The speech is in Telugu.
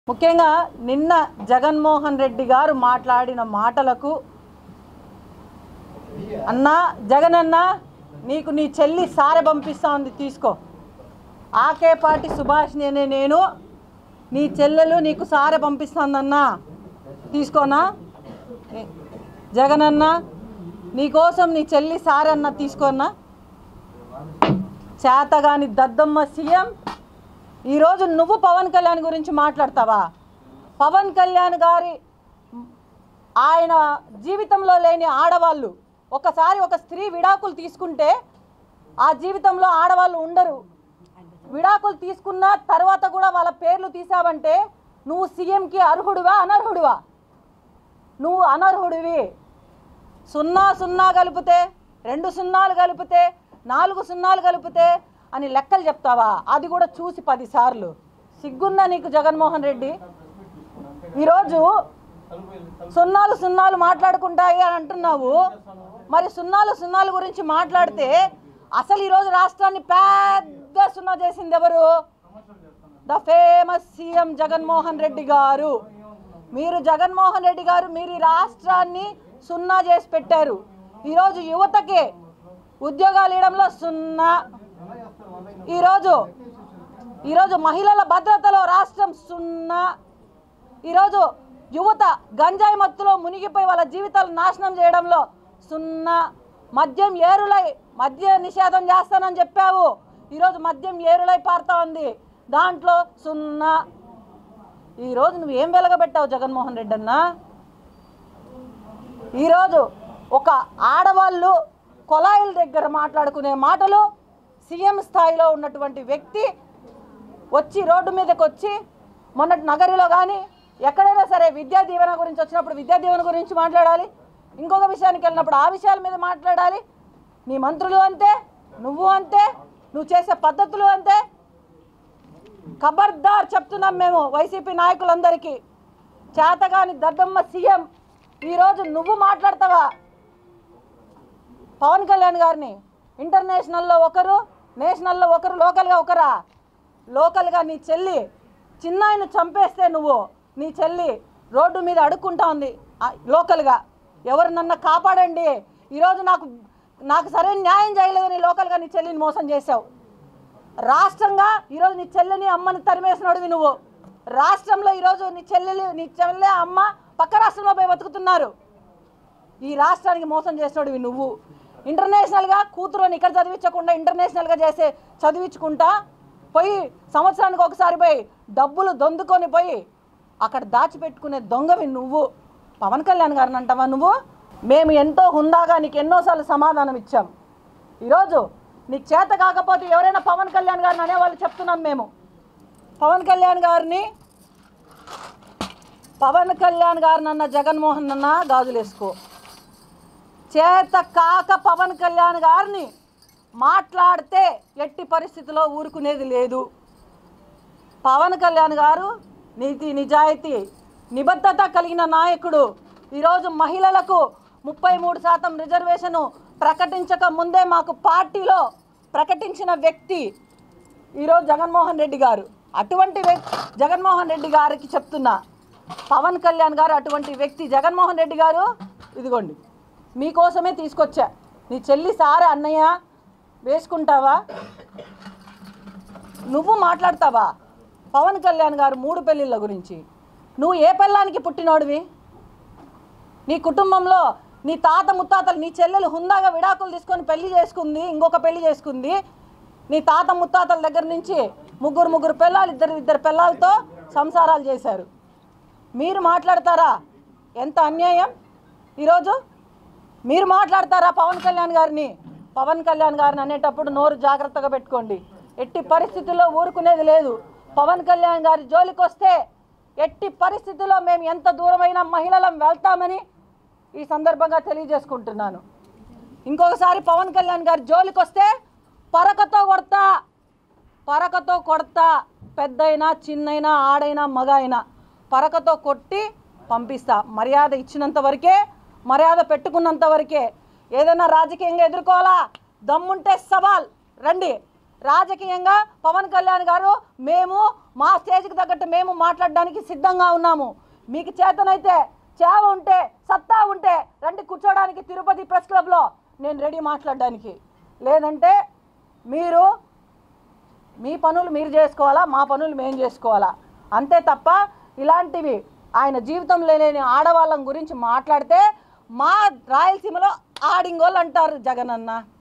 ముఖ్యంగా నిన్న జగన్మోహన్ రెడ్డి గారు మాట్లాడిన మాటలకు అన్నా జగన్ అన్న నీకు నీ చెల్లి సారె పంపిస్తా ఉంది తీసుకో ఆకేపాటి సుభాష్ నేనే నేను నీ చెల్లెలు నీకు సారె పంపిస్తుందన్నా తీసుకోనా ఏ, జగన్ అన్న నీకోసం నీ చెల్లి సారె అన్న తీసుకోన్నా చేతగాని దద్దమ్మ సీఎం ఈరోజు నువ్వు పవన్ కళ్యాణ్ గురించి మాట్లాడతావా పవన్ కళ్యాణ్ గారి ఆయన జీవితంలో లేని ఆడవాళ్ళు ఒకసారి ఒక స్త్రీ విడాకులు తీసుకుంటే ఆ జీవితంలో ఆడవాళ్ళు ఉండరు విడాకులు తీసుకున్న తర్వాత కూడా వాళ్ళ పేర్లు తీసావంటే నువ్వు సీఎంకి అర్హుడివా అనర్హుడివా నువ్వు అనర్హుడివి సున్నా సున్నా కలిపితే రెండు సున్నాలు కలిపితే నాలుగు సున్నాలు కలిపితే అని లెక్కలు చెప్తావా అది కూడా చూసి పదిసార్లు సిగ్గుందా నీకు జగన్మోహన్ రెడ్డి ఈరోజు సున్నాలు సున్నాలు మాట్లాడుకుంటాయి అని అంటున్నావు మరి సున్నాలు సున్నాలు గురించి మాట్లాడితే అసలు ఈరోజు రాష్ట్రాన్ని పెద్ద సున్నా చేసింది ఎవరు the famous CM Jaganmohan Reddy garu మీరు జగన్మోహన్ రెడ్డి గారు మీరు ఈ రాష్ట్రాన్ని సున్నా చేసి పెట్టారు ఈరోజు యువతకి ఉద్యోగాలు ఇవ్వడంలో సున్నా ఈరోజు ఈరోజు మహిళల భద్రతలో రాష్ట్రం సున్నా ఈరోజు యువత గంజాయి మత్తులో మునిగిపోయి వాళ్ళ జీవితాలు నాశనం చేయడంలో సున్నా మద్యం ఏరులై మద్య నిషేధం చేస్తానని చెప్పావు ఈరోజు మద్యం ఏరులై పారుతా ఉంది దాంట్లో సున్నా ఈరోజు నువ్వు ఏం వెలగబెట్టావు జగన్మోహన్ రెడ్డి అన్నా ఈరోజు ఒక ఆడవాళ్ళు కొలాయిల దగ్గర మాట్లాడుకునే మాటలు సీఎం స్థాయిలో ఉన్నటువంటి వ్యక్తి వచ్చి రోడ్డు మీదకి వచ్చి మొన్నటి నగరిలో కానీ ఎక్కడైనా సరే విద్యా దీవెన గురించి వచ్చినప్పుడు విద్యా దీవెన గురించి మాట్లాడాలి ఇంకొక విషయానికి వెళ్ళినప్పుడు ఆ విషయాల మీద మాట్లాడాలి నీ మంత్రులు అంతే నువ్వు అంతే నువ్వు చేసే పద్ధతులు అంతే ఖబర్దార్ చెప్తున్నాం మేము వైసీపీ నాయకులందరికీ చేతగాని దద్దమ్మ సీఎం ఈరోజు నువ్వు మాట్లాడతావా పవన్ కళ్యాణ్ గారిని ఇంటర్నేషనల్లో ఒకరు నేషనల్లో ఒకరు లోకల్గా ఒకరా లోకల్గా నీ చెల్లి చిన్నాయన చంపేస్తే నువ్వు నీ చెల్లి రోడ్డు మీద అడుక్కుంటా ఉంది ఆ, లోకల్గా ఎవరు నన్ను కాపాడండి ఈరోజు నాకు నాకు సరైన న్యాయం చేయలేదని లోకల్గా నీ చెల్లిని మోసం చేశావు రాష్ట్రంగా ఈరోజు నీ చెల్లిని అమ్మని తరిమేసినోడివి నువ్వు రాష్ట్రంలో ఈరోజు నీ చెల్లెలు నీ చెల్లె అమ్మ పక్క రాష్ట్రంలో పోయి బతుకుతున్నారు ఈ రాష్ట్రానికి మోసం చేసినోడివి నువ్వు ఇంటర్నేషనల్గా కూతురుని ఇక్కడ చదివించకుండా ఇంటర్నేషనల్గా చేసే చదివించుకుంటా పోయి సంవత్సరానికి ఒకసారి పోయి డబ్బులు దొందుకొని పోయి అక్కడ దాచిపెట్టుకునే దొంగవి నువ్వు పవన్ కళ్యాణ్ గారిని అంటావా నువ్వు మేము ఎంతో హుందాగా నీకు ఎన్నోసార్లు సమాధానం ఇచ్చాం ఈరోజు నీకు చేత కాకపోతే ఎవరైనా పవన్ కళ్యాణ్ గారిని అనేవాళ్ళు చెప్తున్నాం మేము పవన్ కళ్యాణ్ గారిని పవన్ కళ్యాణ్ గారిని అన్న జగన్మోహన్ అన్న గాజులేసుకో చేత కాక పవన్ కళ్యాణ్ గారిని మాట్లాడితే ఎట్టి పరిస్థితిలో ఊరుకునేది లేదు పవన్ కళ్యాణ్ గారు నీతి నిజాయితీ నిబద్ధత కలిగిన నాయకుడు ఈరోజు మహిళలకు ముప్పై మూడు శాతం రిజర్వేషను ప్రకటించక ముందే మాకు పార్టీలో ప్రకటించిన వ్యక్తి ఈరోజు జగన్మోహన్ రెడ్డి గారు అటువంటి వ్యక్తి జగన్మోహన్ రెడ్డి గారికి చెప్తున్నా పవన్ కళ్యాణ్ గారు అటువంటి వ్యక్తి జగన్మోహన్ రెడ్డి గారు ఇదిగోండి మీకోసమే తీసుకొచ్చా నీ చెల్లి సారా అన్నయ్య వేసుకుంటావా నువ్వు మాట్లాడతావా పవన్ కళ్యాణ్ గారు మూడు పెళ్ళిళ్ళ గురించి నువ్వు ఏ పెళ్ళానికి పుట్టినోడివి నీ కుటుంబంలో నీ తాత ముత్తాతలు నీ చెల్లెలు హుందాగా విడాకులు తీసుకొని పెళ్లి చేసుకుంది ఇంకొక పెళ్లి చేసుకుంది నీ తాత ముత్తాతల దగ్గర నుంచి ముగ్గురు ముగ్గురు పిల్లలు ఇద్దరు ఇద్దరు పిల్లలతో సంసారాలు చేశారు మీరు మాట్లాడతారా ఎంత అన్యాయం ఈరోజు మీరు మాట్లాడతారా పవన్ కళ్యాణ్ గారిని పవన్ కళ్యాణ్ గారిని అనేటప్పుడు నోరు జాగ్రత్తగా పెట్టుకోండి ఎట్టి పరిస్థితుల్లో ఊరుకునేది లేదు పవన్ కళ్యాణ్ గారి జోలికి వస్తే ఎట్టి పరిస్థితుల్లో మేము ఎంత దూరమైనా మహిళలం వెళ్తామని ఈ సందర్భంగా తెలియజేసుకుంటున్నాను ఇంకొకసారి పవన్ కళ్యాణ్ గారి జోలికి వస్తే పరకతో కొడతా పరకతో కొడతా పెద్దయినా చిన్నైనా ఆడైనా మగ అయినా పరకతో కొట్టి పంపిస్తా మర్యాద ఇచ్చినంత వరకే మర్యాద పెట్టుకున్నంత వరకే ఏదైనా రాజకీయంగా ఎదుర్కోవాలా దమ్ముంటే సవాల్ రండి రాజకీయంగా పవన్ కళ్యాణ్ గారు మేము మా స్టేజ్కి తగ్గట్టు మేము మాట్లాడడానికి సిద్ధంగా ఉన్నాము మీకు చేతనైతే చేవ ఉంటే సత్తా ఉంటే రండి కూర్చోడానికి తిరుపతి ప్రెస్ క్లబ్లో నేను రెడీ మాట్లాడడానికి లేదంటే మీరు మీ పనులు మీరు చేసుకోవాలా మా పనులు మేము చేసుకోవాలా అంతే తప్ప ఇలాంటివి ఆయన జీవితంలో లేని ఆడవాళ్ళం గురించి మాట్లాడితే మా రాయలసీమలో ఆడింగోళ్ళు అంటారు జగనన్న